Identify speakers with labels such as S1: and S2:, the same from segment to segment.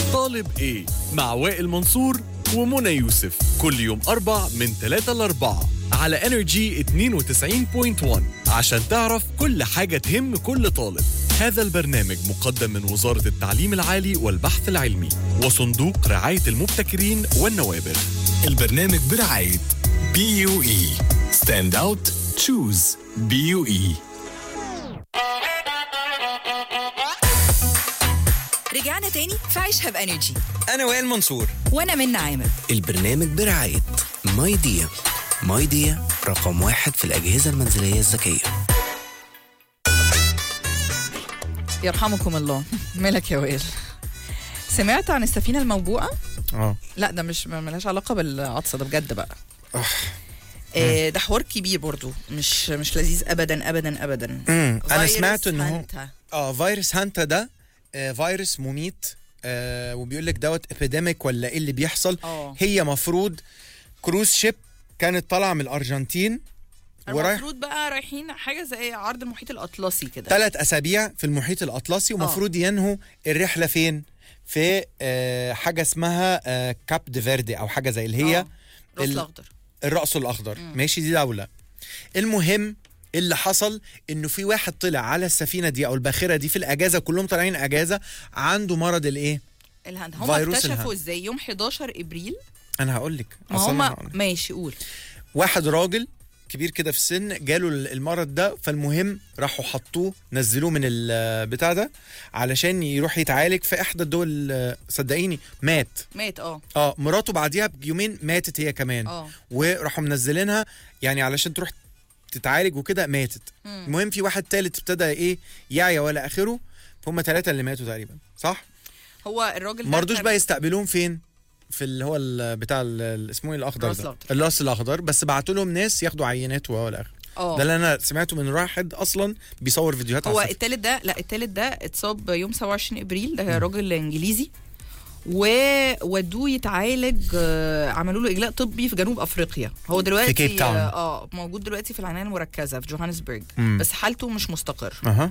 S1: طالب ايه مع وائل منصور ومنى يوسف كل يوم أربع من 3 ل 4 على انرجي 92.1 عشان تعرف كل حاجة تهم كل طالب هذا البرنامج مقدم من وزارة التعليم العالي والبحث العلمي وصندوق رعاية المبتكرين والنوابغ
S2: البرنامج برعاية بي يو اي ستاند اوت تشوز بي يو اي
S3: رجعنا تاني في عيشها بانرجي
S4: انا وائل منصور
S3: وانا من عامر
S5: البرنامج برعاية ماي ديا ماي ديا رقم واحد في الأجهزة المنزلية الذكية
S3: يرحمكم الله مالك يا وائل سمعت عن السفينه الموبوءه
S4: اه
S3: لا ده مش ملهاش علاقه بالعطسه ده بجد بقى آه، ده حوار كبير برضو مش مش لذيذ ابدا ابدا ابدا
S4: امم انا
S3: فيروس
S4: سمعت ان هو
S3: هانتا.
S4: اه فيروس هانتا ده آه فيروس مميت آه وبيقول لك دوت ابيديميك ولا ايه اللي بيحصل
S3: اه
S4: هي مفروض كروز شيب كانت طالعه من الارجنتين ورايح
S3: المفروض بقى رايحين حاجه زي عرض المحيط الاطلسي كده
S4: ثلاث اسابيع في المحيط الاطلسي ومفروض ينهوا الرحله فين في آه حاجه اسمها آه كاب دي فيردي او حاجه زي اللي هي
S3: آه، راس
S4: ال-
S3: الاخضر
S4: الرأس الأخضر
S3: مم.
S4: ماشي دي دولة المهم اللي حصل انه في واحد طلع على السفينه دي او الباخره دي في الاجازه كلهم طالعين اجازه عنده مرض الايه
S3: الهند هم
S4: فيروس
S3: اكتشفوا
S4: الهند.
S3: ازاي يوم 11 ابريل
S4: انا هقول لك
S3: ما
S4: أصل
S3: هم
S4: أنا هقول لك.
S3: ماشي قول
S4: واحد راجل كبير كده في السن جاله ال- المرض ده فالمهم راحوا حطوه نزلوه من البتاع ده علشان يروح يتعالج في احدى الدول آه، صدقيني مات
S3: مات اه
S4: اه مراته بعديها بيومين ماتت هي كمان
S3: اه
S4: وراحوا منزلينها يعني علشان تروح تتعالج وكده ماتت
S3: مم.
S4: المهم في واحد تالت ابتدى ايه يعيا ولا اخره فهم ثلاثة اللي ماتوا تقريبا صح؟
S3: هو الراجل ده
S4: ما رضوش
S3: كان-
S4: بقى يستقبلوهم فين؟ في اللي هو ال- بتاع ال- ال- اسمه ايه الاخضر
S3: الراس
S4: ده
S3: الأخضر.
S4: الراس الاخضر بس بعتوا لهم ناس ياخدوا عينات ولا اخره
S3: اه
S4: ده اللي انا سمعته من واحد اصلا بيصور فيديوهات
S3: هو
S4: على السفر.
S3: التالت ده لا التالت ده اتصاب يوم 27 ابريل ده راجل انجليزي وودوه يتعالج آه، عملوا له اجلاء طبي في جنوب افريقيا هو دلوقتي
S4: كيب تاون.
S3: اه موجود دلوقتي في العنايه المركزه في جوهانسبرج
S4: مم.
S3: بس حالته مش مستقر
S4: اها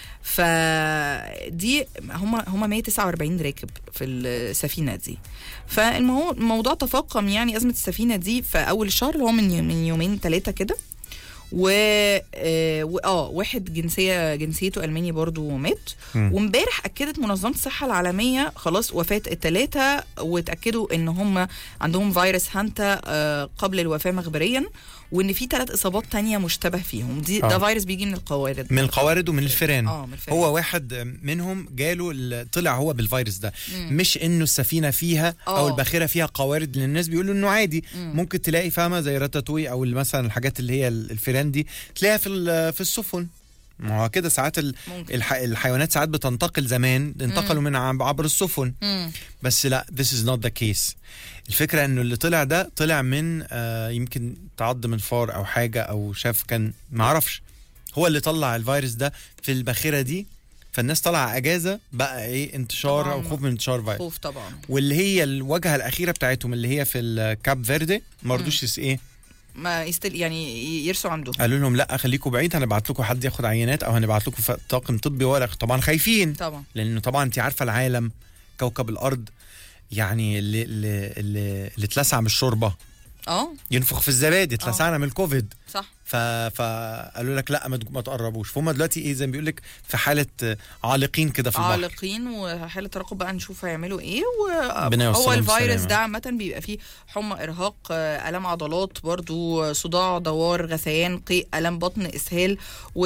S3: فدي هم هم 149 راكب في السفينه دي فالموضوع تفاقم يعني ازمه السفينه دي في اول الشهر اللي هو من من يومين ثلاثه كده و اه و- آه، واحد جنسيه جنسيته الماني برضو مات
S4: مم.
S3: وامبارح اكدت منظمه الصحه العالميه خلاص وفاه الثلاثه وتاكدوا ان هم عندهم فيروس هانتا آه، قبل الوفاه مخبريا وان في ثلاث اصابات تانية مشتبه فيهم دي
S4: آه.
S3: ده فيروس بيجي من القوارض
S4: من القوارض ومن الفيران
S3: اه من الفيروس.
S4: هو واحد منهم جاله ال- طلع هو بالفيروس ده
S3: مم.
S4: مش انه السفينه فيها او
S3: آه.
S4: الباخره فيها قوارض لان الناس بيقولوا انه عادي
S3: مم.
S4: ممكن تلاقي فاهمه زي راتاتوي او مثلا الحاجات اللي هي ال- الفيران دي تلاقيها في ال- في السفن ما هو كده ساعات ال-
S3: ممكن
S4: الح... الحيوانات ساعات بتنتقل زمان انتقلوا من عب- عبر السفن
S3: مم.
S4: بس لا this is not the case الفكرة انه اللي طلع ده طلع من آه يمكن تعض من فار او حاجة او شاف كان معرفش هو اللي طلع الفيروس ده في الباخرة دي فالناس طالعة اجازة بقى ايه انتشار
S3: طبعاً.
S4: او خوف من انتشار فيروس
S3: خوف طبعا
S4: واللي هي الواجهة الأخيرة بتاعتهم اللي هي في الكاب فيردي ما رضوش يس- ايه
S3: ما يستل يعني ي- يرسوا عنده
S4: قالوا لهم لا خليكم بعيد هنبعت لكم حد ياخد عينات او هنبعت لكم ف- طاقم طبي ولا طبعا خايفين
S3: طبعا
S4: لانه طبعا انت عارفه العالم كوكب الارض يعني اللي اللي اللي, اللي اتلسع من الشوربه
S3: اه
S4: ينفخ في الزبادي اتلسعنا من الكوفيد
S3: صح
S4: ف... فقالوا لك لا ما, تج- ما تقربوش فهم دلوقتي ايه زي ما بيقول لك في حاله آه، عالقين كده في البحر
S3: عالقين وحاله ترقب بقى نشوف هيعملوا ايه
S4: ربنا
S3: وهو
S4: يوصلهم
S3: الفيروس
S4: بالسلامة.
S3: ده عامه بيبقى فيه حمى ارهاق آه، الام عضلات برضو آه، صداع دوار غثيان قيء الام بطن اسهال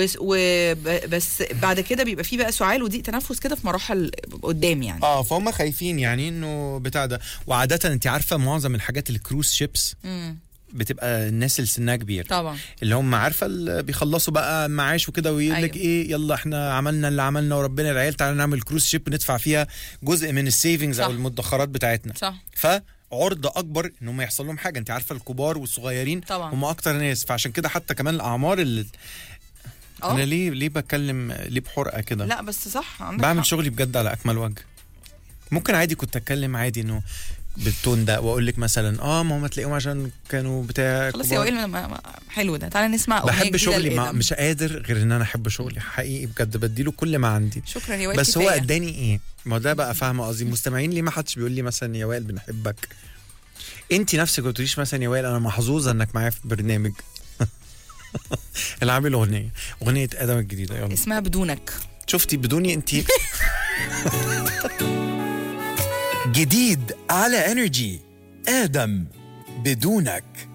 S3: وبس بعد كده بيبقى فيه بقى سعال وضيق تنفس كده في مراحل قدام يعني
S4: اه فهم خايفين يعني انه بتاع ده وعاده انت عارفه معظم الحاجات الكروز شيبس
S3: مم.
S4: بتبقى الناس اللي سنها كبير
S3: طبعا
S4: اللي هم عارفه اللي بيخلصوا بقى معاش وكده ويقول لك
S3: أيوة.
S4: ايه يلا احنا عملنا اللي عملنا وربنا العيال تعالى نعمل كروز شيب ندفع فيها جزء من السيفنجز او
S3: صح.
S4: المدخرات بتاعتنا
S3: صح
S4: فعرضه اكبر ان هم يحصل لهم حاجه انت عارفه الكبار والصغيرين
S3: طبعا.
S4: هم اكتر ناس فعشان كده حتى كمان الاعمار اللي انا
S3: اه
S4: ليه ليه بتكلم ليه بحرقه كده
S3: لا بس صح عندك
S4: بعمل
S3: حق.
S4: شغلي بجد على اكمل وجه ممكن عادي كنت اتكلم عادي انه بالتون ده واقول لك مثلا اه ما هم تلاقيهم عشان كانوا بتاع
S3: خلاص يا
S4: كبار.
S3: وائل ما- ما- ما- حلو ده تعالى نسمع أغنية
S4: بحب
S3: جديدة
S4: شغلي ما
S3: لآدم.
S4: مش قادر غير ان انا احب شغلي حقيقي بجد بديله كل ما عندي
S3: شكرا يا وائل
S4: بس هو
S3: كفاية.
S4: اداني ايه ما هو ده بقى فاهمه قصدي المستمعين ليه ما حدش بيقول لي مثلا يا وائل بنحبك انت نفسك ما قلتليش مثلا يا وائل انا محظوظه انك معايا في برنامج العبي الاغنيه اغنيه ادم الجديده يلا
S3: اسمها بدونك
S4: شفتي بدوني انت جديد على انرجي ادم بدونك